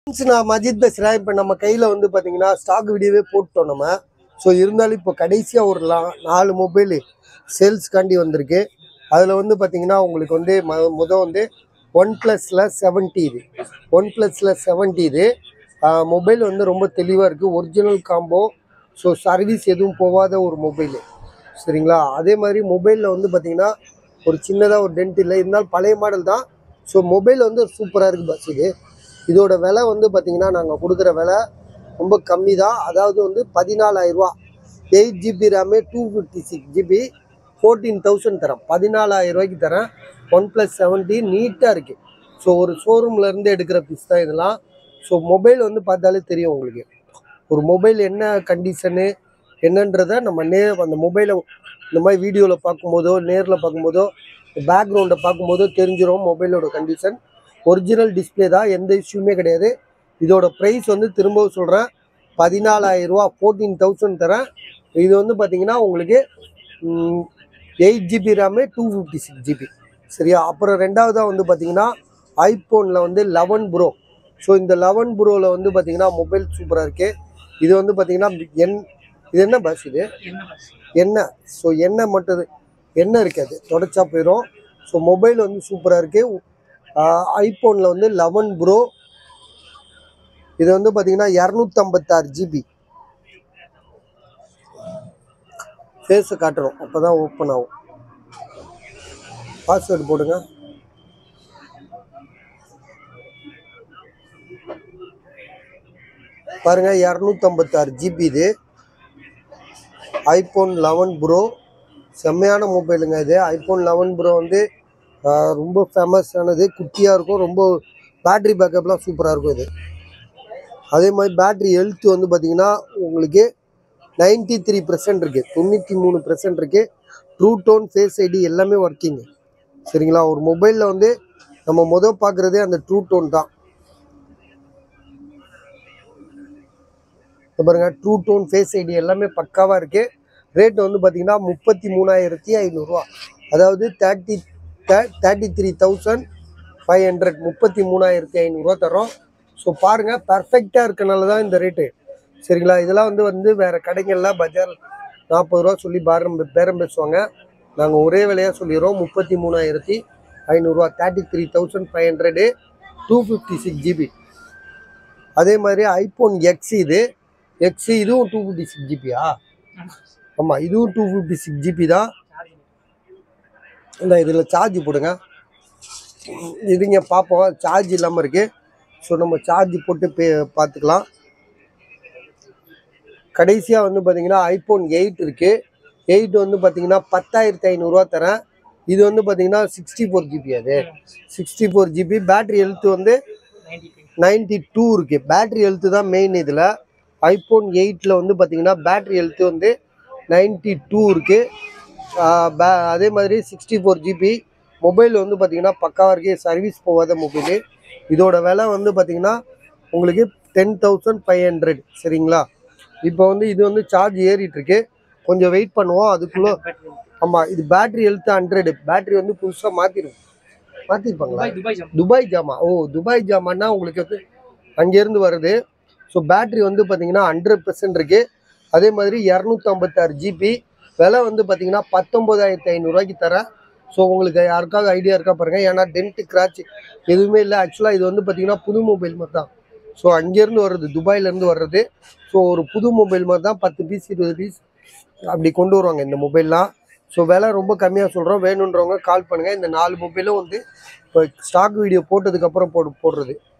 Friends, நான் மஜித் பேசுகிறேன் இப்போ நம்ம கையில் வந்து பார்த்தீங்கன்னா ஸ்டாக் வீடியோவே போட்டோம் நம்ம ஸோ இருந்தாலும் இப்போ கடைசியாக ஒரு லா நாலு மொபைல் சேல்ஸ்க்காண்டி வந்திருக்கு அதில் வந்து பார்த்தீங்கன்னா உங்களுக்கு வந்து ம முத வந்து ஒன் ப்ளஸில் செவன்ட்டி இது ஒன் ப்ளஸில் செவன்ட்டி இது மொபைல் வந்து ரொம்ப தெளிவாக இருக்குது ஒரிஜினல் காம்போ ஸோ சர்வீஸ் எதுவும் போகாத ஒரு மொபைலு சரிங்களா அதே மாதிரி மொபைலில் வந்து பார்த்தீங்கன்னா ஒரு சின்னதாக ஒரு டென்ட் இல்லை இருந்தாலும் பழைய மாடல் தான் ஸோ மொபைல் வந்து சூப்பராக இருக்குது பஸ் இது இதோட விலை வந்து பார்த்தீங்கன்னா நாங்கள் கொடுக்குற விலை ரொம்ப கம்மி தான் அதாவது வந்து பதினாலாயிரரூவா eight GB RAM two fifty six GB fourteen thousand தரேன் பதினாலாயிரம் ரூபாய்க்கு தரேன் ஒன் ப்ளஸ் செவன்ட்டி நீட்டாக இருக்குது ஸோ ஒரு ஷோரூம்லேருந்து எடுக்கிற பீஸ் தான் இதெல்லாம் ஸோ மொபைல் வந்து பார்த்தாலே தெரியும் உங்களுக்கு ஒரு மொபைல் என்ன கண்டிஷனு என்னன்றதை நம்ம நே அந்த மொபைலை இந்த மாதிரி வீடியோவில் பார்க்கும்போதோ நேரில் பார்க்கும்போதோ பேக்ரவுண்டை பார்க்கும்போதோ தெரிஞ்சிடும் மொபைலோட கண்டிஷன் ஒரிஜினல் டிஸ்பிளே தான் எந்த இஷ்யூமே கிடையாது இதோட ப்ரைஸ் வந்து திரும்பவும் சொல்கிறேன் பதினாலாயிரரூவா ஃபோர்டீன் தௌசண்ட் தரேன் இது வந்து பார்த்தீங்கன்னா உங்களுக்கு eight GB RAM two fifty six GB சரியா அப்புறம் ரெண்டாவதாக வந்து பார்த்தீங்கன்னா ஐஃபோனில் வந்து லெவன் ப்ரோ ஸோ இந்த லெவன் ப்ரோவில் வந்து பார்த்தீங்கன்னா மொபைல் சூப்பராக இருக்குது இது வந்து பார்த்தீங்கன்னா என் இது என்ன பஸ் இது எண்ணெய் ஸோ எண்ணெய் மட்டும் எண்ணெய் இருக்காது தொடச்சா போயிடும் ஸோ மொபைல் வந்து சூப்பராக இருக்குது ஐஃபோனில் வந்து லெவன் ப்ரோ இது வந்து பார்த்தீங்கன்னா இரநூத்தம்பத்தாறு ஜிபி ஃபேஸை காட்டுறோம் அப்போ தான் ஓப்பன் ஆகும் பாஸ்வேர்டு போடுங்க பாருங்க இரநூத்தம்பத்தாறு ஜிபி இது ஐஃபோன் லெவன் ப்ரோ செம்மையான மொபைலுங்க இது ஐஃபோன் லெவன் ப்ரோ வந்து ஆஹ், ரொம்ப ஃபேமஸானது குட்டியாக இருக்கும் ரொம்ப பேட்ரி பேக்கப்லாம் சூப்பராக இருக்கும் இது அதே மாதிரி பேட்ரி ஹெல்த் வந்து பார்த்தீங்கன்னா உங்களுக்கு நைன்டி த்ரீ பர்சன்ட் இருக்குது தொண்ணூற்றி மூணு பர்சன்ட் இருக்குது ட்ரூ டோன் ஃபேஸ் ஐடி எல்லாமே ஒர்க்கிங்கு சரிங்களா ஒரு மொபைலில் வந்து நம்ம முதல் பார்க்குறதே அந்த ட்ரூ டோன் தான் இங்க பாருங்க ட்ரூ டோன் ஃபேஸ் ஐடி எல்லாமே பக்காவாக இருக்குது ரேட் வந்து பார்த்தீங்கன்னா முப்பத்தி மூணாயிரத்தி ஐநூறுரூவா அதாவது thirty thirty three thousand five hundred முப்பத்தி மூணாயிரத்தி ஐநூறுரூவா தரோம் ஸோ பாருங்கள் பர்ஃபெக்டாக இருக்கனால தான் இந்த ரேட்டு சரிங்களா இதெல்லாம் வந்து வந்து வேறு கடைகள்ல பஜார் நாற்பது ரூபா சொல்லி பேரம் பேரம் பேசுவாங்க நாங்கள் ஒரே விலையாக சொல்லிடுறோம் முப்பத்தி மூணாயிரத்தி ஐநூறுரூவா thirty three thousand five hundred two fifty six GB அதே மாதிரி ஐஃபோன் எக்ஸ் இது எக்ஸ் இதுவும் டூ ஃபிஃப்டி சிக்ஸ் ஜிபியா ஆமாம் இதுவும் டூ ஃபிஃப்டி சிக்ஸ் ஜிபி தான் இந்த இதில் சார்ஜ் போடுங்க இதுங்க பார்ப்போம் சார்ஜ் இல்லாமல் இருக்குது ஸோ நம்ம சார்ஜ் போட்டு பே பார்த்துக்கலாம் கடைசியாக வந்து பார்த்தீங்கன்னா ஐஃபோன் எயிட் இருக்குது எயிட் வந்து பார்த்தீங்கன்னா பத்தாயிரத்தி ஐநூறுரூவா தரேன் இது வந்து பார்த்தீங்கன்னா சிக்ஸ்டி ஃபோர் ஜிபி அது sixty four GB battery health வந்து நைன்டி டூ இருக்குது பேட்ரி ஹெல்த்து தான் மெயின் இதில் ஐஃபோன் எயிட்டில் வந்து பார்த்தீங்கன்னா பேட்ரி ஹெல்த்து வந்து நைன்டி டூ இருக்குது அதே மாதிரி சிக்ஸ்டி ஃபோர் ஜிபி மொபைல் வந்து பார்த்தீங்கன்னா பக்காவாக இருக்குது சர்வீஸ் போகாத மொபைலு இதோட விலை வந்து பார்த்தீங்கன்னா உங்களுக்கு டென் தௌசண்ட் ஃபைவ் ஹண்ட்ரட் சரிங்களா இப்போ வந்து இது வந்து சார்ஜ் ஏறிட்டு இருக்கு கொஞ்சம் வெயிட் பண்ணுவோம் அதுக்குள்ளே ஆமாம் இது பேட்ரி ஹெல்த் ஹண்ட்ரடு பேட்ரி வந்து புதுசாக மாற்றிடும் மாற்றிருப்பாங்களா துபாய் ஜாமா ஓ துபாய் ஜாமான்னா உங்களுக்கு வந்து அங்கேருந்து வருது ஸோ பேட்ரி வந்து பார்த்தீங்கன்னா ஹண்ட்ரட் பெர்சன்ட் இருக்குது அதே மாதிரி இரநூத்தம்பத்தாறு ஜிபி விலை வந்து பார்த்தீங்கன்னா பத்தொம்போதாயிரத்தி ஐநூறுரூவாய்க்கு தரேன் ஸோ உங்களுக்கு யாருக்காவது ஐடியா இருக்கா பாருங்கள் ஏன்னா டென்ட்டு கிராச் எதுவுமே இல்லை ஆக்சுவலாக இது வந்து பார்த்தீங்கன்னா புது மொபைல் மாதிரி தான் ஸோ அங்கேருந்து வர்றது துபாயிலேருந்து வர்றது ஸோ ஒரு புது மொபைல் மாதிரி தான் பத்து பீஸ் இருபது பீஸ் அப்படி கொண்டு வருவாங்க இந்த மொபைல்லாம் ஸோ விலை ரொம்ப கம்மியாக சொல்கிறோம் வேணுன்றவங்க கால் பண்ணுங்கள் இந்த நாலு மொபைலும் வந்து இப்போ ஸ்டாக் வீடியோ போட்டதுக்கப்புறம் போடு போடுறது